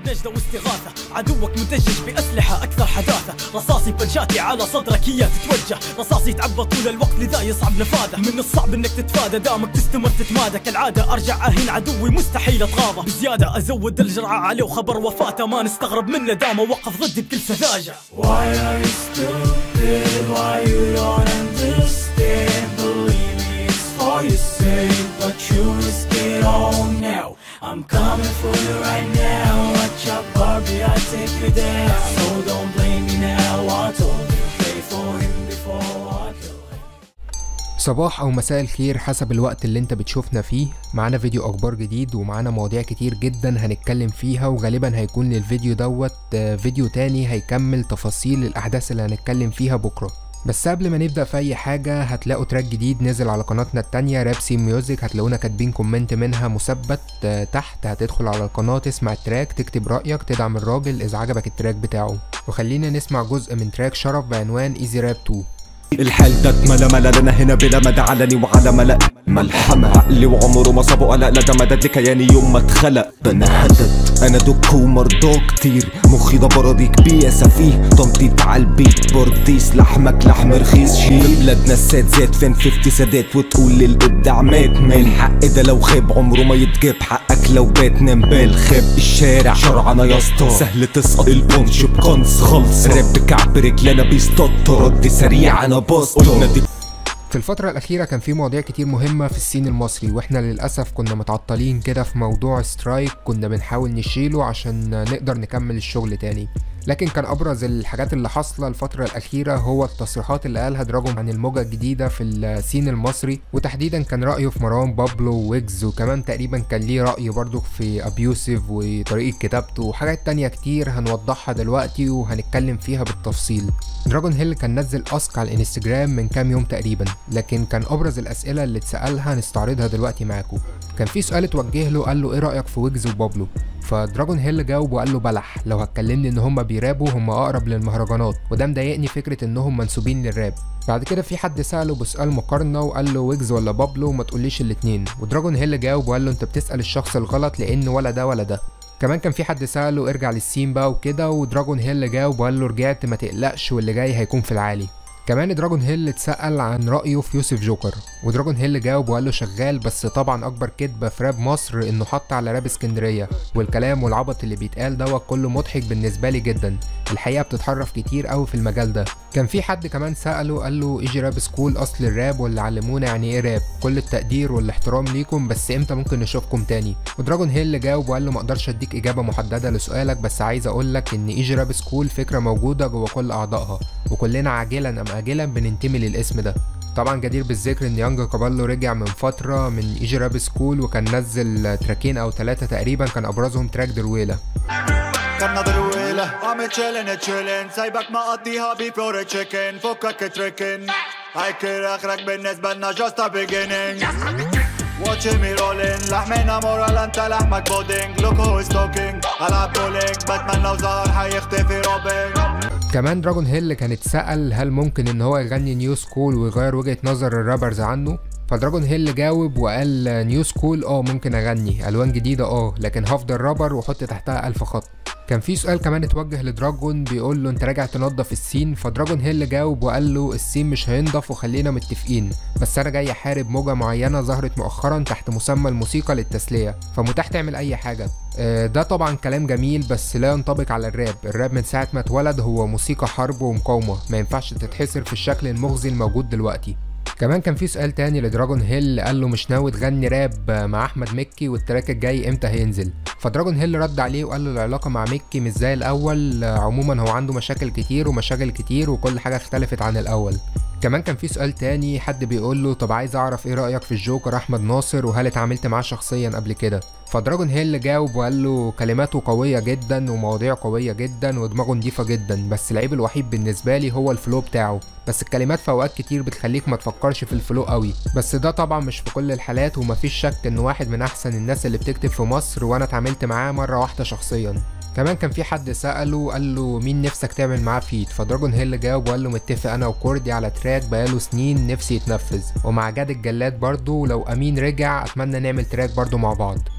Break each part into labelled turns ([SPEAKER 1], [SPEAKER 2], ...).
[SPEAKER 1] نجدة واستغاثة عدوك منتجج بأسلحة أكثر حداثة رصاصي بنشاتي على صدرك إياه تتوجه رصاصي يتعبى طول الوقت لذا يصعب نفاذه من الصعب انك تتفادى دامك تستمر تتمادى كالعادة ارجع اهين عدوي مستحيل اتغاضى بزيادة ازود الجرعة عليه وخبر وفاته ما نستغرب منه دامه وقف ضدي بكل سذاجة
[SPEAKER 2] Why are you stupid? Why you don't understand? Believe me, it's for your sake, but you risk it all now. I'm coming for you right now. Watch out, Barbie, I take you down. So don't blame me now. I told you, pray for him before I kill him.
[SPEAKER 3] صباح او مساء الخير حسب الوقت اللي انت بتشوفنا فيه معانا فيديو اخبار جديد ومعانا مواضيع كتير جدا هنتكلم فيها وغالبا هيكون للفيديو دوت آه، فيديو تاني هيكمل تفاصيل الاحداث اللي هنتكلم فيها بكره بس قبل ما نبدا في اي حاجه هتلاقوا تراك جديد نزل على قناتنا التانية راب سي ميوزك هتلاقونا كاتبين كومنت منها مثبت آه، تحت هتدخل على القناه تسمع التراك تكتب رايك تدعم الراجل اذا عجبك التراك بتاعه وخلينا نسمع جزء من تراك شرف بعنوان ايزي راب 2
[SPEAKER 4] الحال ده اتملى ملا لنا هنا بلا مدى علني وعلى ملأ ملحمة عقلي وعمره ما صابه قلق لا ده مدد لكياني يوم ما اتخلق ده انا هدد انا دك ومرضى كتير مخي ده برضيك بيه سفيه تنطيط على البيت برديس لحمك لحم رخيص شيل في بلادنا الساد زاد فين 50 سادات وتقول للابداع مات من الحق ده لو خاب عمره ما يتجاب حقك لو بات نام بالخاب الشارع شرعنا يا اسطى سهل تسقط البونش بقنص خلص راب بكعب رجلنا بيستط رد سريع انا بسطة قلنا دي
[SPEAKER 3] في الفترة الأخيرة كان في مواضيع كتير مهمة في السين المصري واحنا للأسف كنا متعطلين كده في موضوع سترايك كنا بنحاول نشيله عشان نقدر نكمل الشغل تاني لكن كان أبرز الحاجات اللي حاصلة الفترة الأخيرة هو التصريحات اللي قالها دراجون عن الموجة الجديدة في السين المصري وتحديدا كان رأيه في مروان بابلو ويجز وكمان تقريبا كان ليه رأي برضه في أبيوسف وطريقة كتابته وحاجات تانية كتير هنوضحها دلوقتي وهنتكلم فيها بالتفصيل دراجون هيل كان نزل اسك على الانستجرام من كام يوم تقريبا لكن كان ابرز الاسئله اللي اتسالها هنستعرضها دلوقتي معاكم كان في سؤال اتوجه له قال له ايه رايك في ويجز وبابلو فدراجون هيل جاوب وقال له بلح لو هتكلمني ان هم بيرابوا هم اقرب للمهرجانات وده مضايقني فكره انهم منسوبين للراب بعد كده في حد سأله بسؤال مقارنة وقال له ويجز ولا بابلو ما تقوليش الاتنين ودراجون هيل جاوب وقال له انت بتسأل الشخص الغلط لان ولا ده ولا ده كمان كان في حد سأله ارجع للسين بقى وكده ودراجون هيل جاوب وقال له رجعت ما تقلقش واللي جاي هيكون في العالي كمان دراجون هيل اتسأل عن رأيه في يوسف جوكر ودراجون هيل جاوب وقال له شغال بس طبعا أكبر كدبة في راب مصر إنه حط على راب اسكندرية والكلام والعبط اللي بيتقال دوت كله مضحك بالنسبة لي جدا الحقيقة بتتحرف كتير قوي في المجال ده كان في حد كمان سأله قال له ايجي راب سكول أصل الراب واللي علمونا يعني ايه راب كل التقدير والاحترام ليكم بس امتى ممكن نشوفكم تاني ودراجون هيل جاوب وقال له ما اقدرش اديك اجابه محدده لسؤالك بس عايز اقول لك ان ايجي راب سكول فكره موجوده جوه كل اعضائها وكلنا عاجلا ام اجلا بننتمي للاسم ده طبعا جدير بالذكر ان يانج كابالو رجع من فتره من ايجي راب سكول وكان نزل تراكين او ثلاثه تقريبا كان ابرزهم تراك درويله
[SPEAKER 5] كان درويلة عم تشيلن تشيلن سايبك مقضيها بفلور تشيكن فكك تريكن هيك اخرك بالنسبة لنا just a beginning Watch me rolling لحمنا مورال انت لحمك بودينج look who is talking العب بولينج باتمان لو ظهر حيختفي روبن
[SPEAKER 3] كمان دراجون هيل كان اتسأل هل ممكن ان هو يغني نيو سكول ويغير وجهة نظر الرابرز عنه فدراجون هيل جاوب وقال نيو سكول اه ممكن اغني الوان جديدة اه لكن هفضل رابر واحط تحتها الف خط كان في سؤال كمان اتوجه لدراجون بيقول له انت راجع تنظف السين فدراجون هيل جاوب وقال له السين مش هينضف وخلينا متفقين بس انا جاي احارب موجة معينة ظهرت مؤخرا تحت مسمى الموسيقى للتسلية فمتاح تعمل اي حاجة آه، ده طبعا كلام جميل بس لا ينطبق على الراب الراب من ساعة ما اتولد هو موسيقى حرب ومقاومة ما ينفعش تتحصر في الشكل المخزي الموجود دلوقتي كمان كان في سؤال تاني لدراجون هيل قال له مش ناوي تغني راب مع احمد مكي والتراك الجاي امتى هينزل فدراجون هيل رد عليه وقال له العلاقه مع مكي مش زي الاول عموما هو عنده مشاكل كتير ومشاغل كتير وكل حاجه اختلفت عن الاول كمان كان في سؤال تاني حد بيقول له طب عايز اعرف ايه رايك في الجوكر احمد ناصر وهل اتعاملت معاه شخصيا قبل كده فدراجون هيل جاوب وقال له كلماته قوية جدا ومواضيع قوية جدا ودماغه نضيفة جدا بس العيب الوحيد بالنسبة لي هو الفلو بتاعه بس الكلمات في اوقات كتير بتخليك ما تفكرش في الفلو قوي بس ده طبعا مش في كل الحالات ومفيش شك ان واحد من احسن الناس اللي بتكتب في مصر وانا اتعاملت معاه مرة واحدة شخصيا كمان كان في حد سأله قال له مين نفسك تعمل معاه فيت فدراجون هيل جاوب وقال له متفق انا وكوردي على تراك بقاله سنين نفسي يتنفذ ومع جاد الجلاد برضو لو امين رجع اتمنى نعمل تراك برضو مع بعض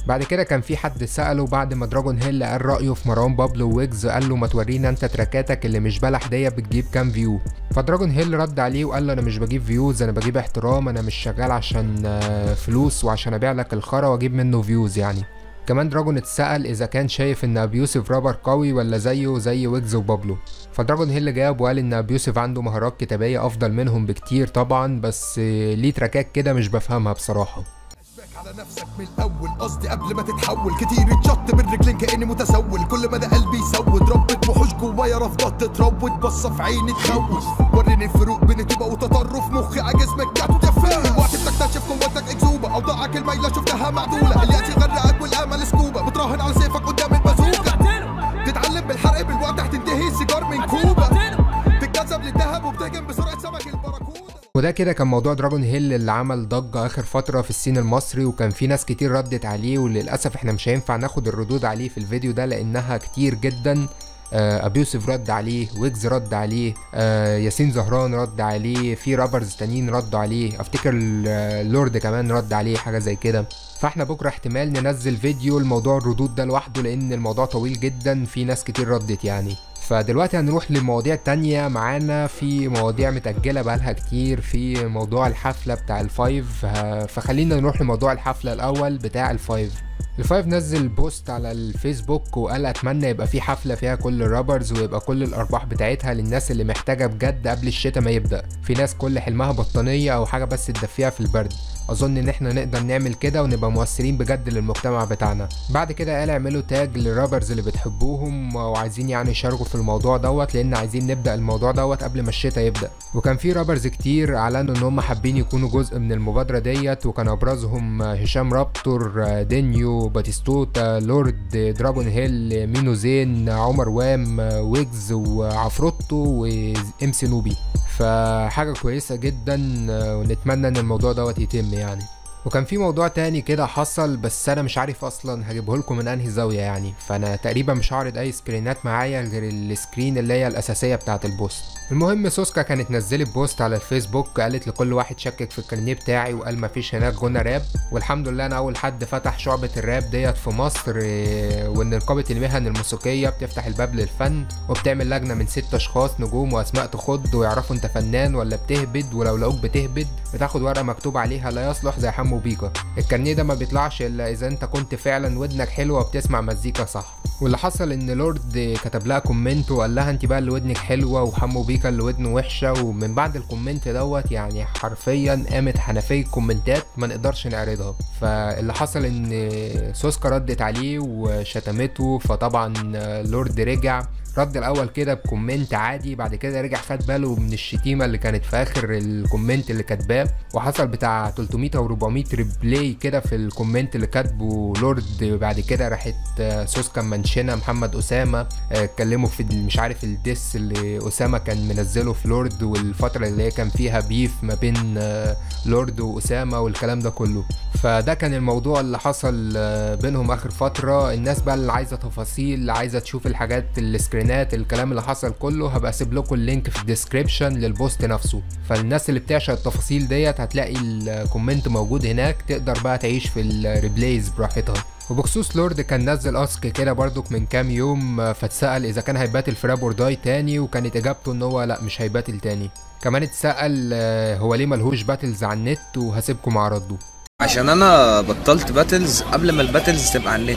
[SPEAKER 3] بعد كده كان في حد سأله بعد ما دراجون هيل قال رأيه في مروان بابلو ويجز قال له ما تورينا انت تراكاتك اللي مش بلح دي بتجيب كام فيو فدراجون هيل رد عليه وقال له انا مش بجيب فيوز انا بجيب احترام انا مش شغال عشان آه، فلوس وعشان ابيع لك الخرا واجيب منه فيوز يعني كمان دراجون اتسأل إذا كان شايف إن أبيوسف رابر قوي ولا زيه زي ويجز وبابلو فدراجون هيل جاوب وقال إن أبيوسف عنده مهارات كتابية أفضل منهم بكتير طبعا بس آه، ليه تراكات كده مش بفهمها بصراحة
[SPEAKER 6] على نفسك من الاول قصدي قبل ما تتحول كتير اتشط من رجلين كاني متسول كل ما ده قلبي يسود ربة وحوش جوايا رفضت تتروض بصه في عيني تخوف وريني الفروق بين تبقى وتطرف مخي عاجز من الجعد وتفاهم وقت بتكتشف قوتك اكذوبه اوضاعك المايله شفتها معدوله الياس يغرقك والامل سكوبه بتراهن على سيفك قدام البازوكه تتعلم بالحرق بالوقت هتنتهي السيجار من كوبا تتجذب للذهب وبتهجم بسرعه سمك البراكودا
[SPEAKER 3] وده كده كان موضوع دراجون هيل اللي عمل ضجة آخر فترة في السين المصري وكان في ناس كتير ردت عليه وللأسف احنا مش هينفع ناخد الردود عليه في الفيديو ده لأنها كتير جدا آه، ابيوسف رد عليه ويجز رد عليه آه، ياسين زهران رد عليه في رابرز تانيين ردوا عليه افتكر ال- لورد كمان رد عليه حاجه زي كده فاحنا بكره احتمال ننزل فيديو لموضوع الردود ده لوحده لان الموضوع طويل جدا في ناس كتير ردت يعني فدلوقتي هنروح لمواضيع تانية معانا في مواضيع متأجلة بقالها كتير في موضوع الحفلة بتاع الفايف ه- فخلينا نروح لموضوع الحفلة الأول بتاع الفايف الفايف نزل بوست على الفيسبوك وقال اتمنى يبقى في حفله فيها كل الرابرز ويبقى كل الارباح بتاعتها للناس اللي محتاجه بجد قبل الشتاء ما يبدا في ناس كل حلمها بطانيه او حاجه بس تدفيها في البرد اظن ان احنا نقدر نعمل كده ونبقى مؤثرين بجد للمجتمع بتاعنا بعد كده قال اعملوا تاج للرابرز اللي بتحبوهم وعايزين يعني يشاركوا في الموضوع دوت لان عايزين نبدا الموضوع دوت قبل ما الشتاء يبدا وكان في رابرز كتير اعلنوا ان هم حابين يكونوا جزء من المبادره ديت وكان ابرزهم هشام رابتور دينيو باتيستوتا لورد دراجون هيل مينو زين عمر وام ويجز وعفروتو وام سي نوبي فحاجه كويسه جدا ونتمنى ان الموضوع دوت يتم يعني وكان في موضوع تاني كده حصل بس انا مش عارف اصلا هجيبه لكم من انهي زاويه يعني فانا تقريبا مش هعرض اي سكرينات معايا غير السكرين اللي هي الاساسيه بتاعه البوست المهم سوسكا كانت نزلت بوست على الفيسبوك قالت لكل واحد شكك في الكارنيه بتاعي وقال مفيش هناك غنى راب والحمد لله انا اول حد فتح شعبة الراب ديت في مصر إيه، وان نقابة المهن الموسيقية بتفتح الباب للفن وبتعمل لجنة من ست اشخاص نجوم واسماء تخض ويعرفوا انت فنان ولا بتهبد ولو لقوك بتهبد بتاخد ورقة مكتوب عليها لا يصلح زي حمو بيكا الكارنيه ده ما بيطلعش الا اذا انت كنت فعلا ودنك حلوة وبتسمع مزيكا صح واللي حصل ان لورد كتب لها كومنت وقال لها انت بقى اللي ودنك حلوه وحمو بيكا اللي ودنه وحشه ومن بعد الكومنت دوت يعني حرفيا قامت حنفيه كومنتات ما نقدرش نعرضها فاللي حصل ان سوسكا ردت عليه وشتمته فطبعا لورد رجع رد الاول كده بكومنت عادي بعد كده رجع خد باله من الشتيمه اللي كانت في اخر الكومنت اللي كاتباه وحصل بتاع 300 او 400 ريبلاي كده في الكومنت اللي كاتبه لورد بعد كده راحت آه، سوسكا منشنه محمد اسامه آه، اتكلموا في ال- مش عارف الديس اللي اسامه كان منزله في لورد والفتره اللي هي كان فيها بيف ما بين آه، لورد واسامه والكلام ده كله فده كان الموضوع اللي حصل آه، بينهم اخر فتره الناس بقى اللي عايزه تفاصيل اللي عايزه تشوف الحاجات السكرينات الكلام اللي حصل كله هبقى اسيب لكم اللينك في الديسكريبشن للبوست نفسه فالناس اللي بتعشق التفاصيل ديت هتلاقي الكومنت موجود هناك تقدر بقى تعيش في الريبلايز براحتها وبخصوص لورد كان نزل اسك كده برضك من كام يوم آه، فاتسأل اذا كان هيباتل في راب اور داي تاني وكانت اجابته ان هو لا مش هيباتل تاني كمان اتسأل آه، هو ليه ملهوش باتلز على النت وهسيبكم مع رده
[SPEAKER 7] عشان انا بطلت باتلز قبل ما الباتلز تبقى على النت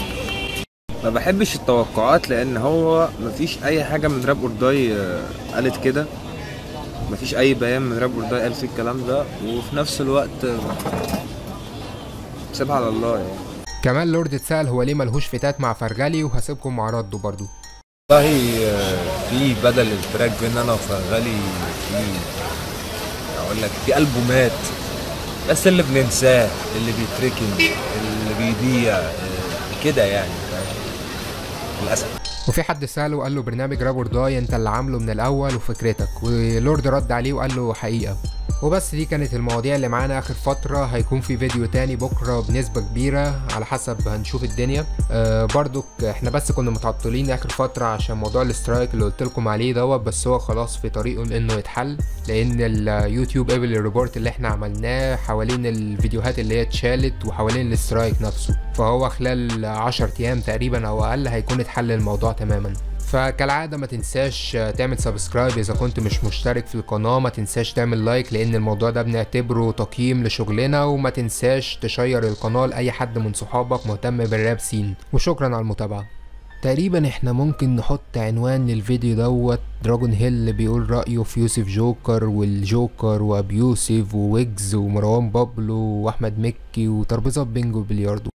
[SPEAKER 7] ما بحبش التوقعات لان هو مفيش اي حاجه من راب اورداي قالت كده مفيش اي بيان من راب اورداي قال فيه الكلام ده وفي نفس الوقت آه، سيبها على الله يعني
[SPEAKER 3] كمان لورد اتسأل هو ليه ملهوش فتات مع فرغلي وهسيبكم مع رده برضو
[SPEAKER 8] والله آه، في بدل التراك بين انا وفرغلي في اقول لك في البومات بس اللي بننساه اللي بيتركن اللي بيضيع آه، كده يعني فاهم؟ للاسف
[SPEAKER 3] وفي حد سأله وقال له برنامج راب اور داي انت اللي عامله من الاول وفكرتك ولورد رد عليه وقال له حقيقة وبس دي كانت المواضيع اللي معانا اخر فترة هيكون في فيديو تاني بكرة بنسبة كبيرة على حسب هنشوف الدنيا آه برضو احنا بس كنا متعطلين اخر فترة عشان موضوع الاسترايك اللي قلت لكم عليه دوت بس هو خلاص في طريقه لانه يتحل لان اليوتيوب قبل الريبورت اللي احنا عملناه حوالين الفيديوهات اللي هي اتشالت وحوالين الاسترايك نفسه فهو خلال 10 ايام تقريبا او اقل هيكون اتحل الموضوع تماما فكالعادة ما تنساش تعمل سبسكرايب اذا كنت مش مشترك في القناة ما تنساش تعمل لايك لان الموضوع ده بنعتبره تقييم لشغلنا وما تنساش تشير القناة لاي حد من صحابك مهتم بالراب سين وشكرا على المتابعة تقريبا احنا ممكن نحط عنوان للفيديو دوت دراجون هيل بيقول رأيه في يوسف جوكر والجوكر وابيوسف وويجز ومروان بابلو واحمد مكي وترابيزات بينجو بلياردو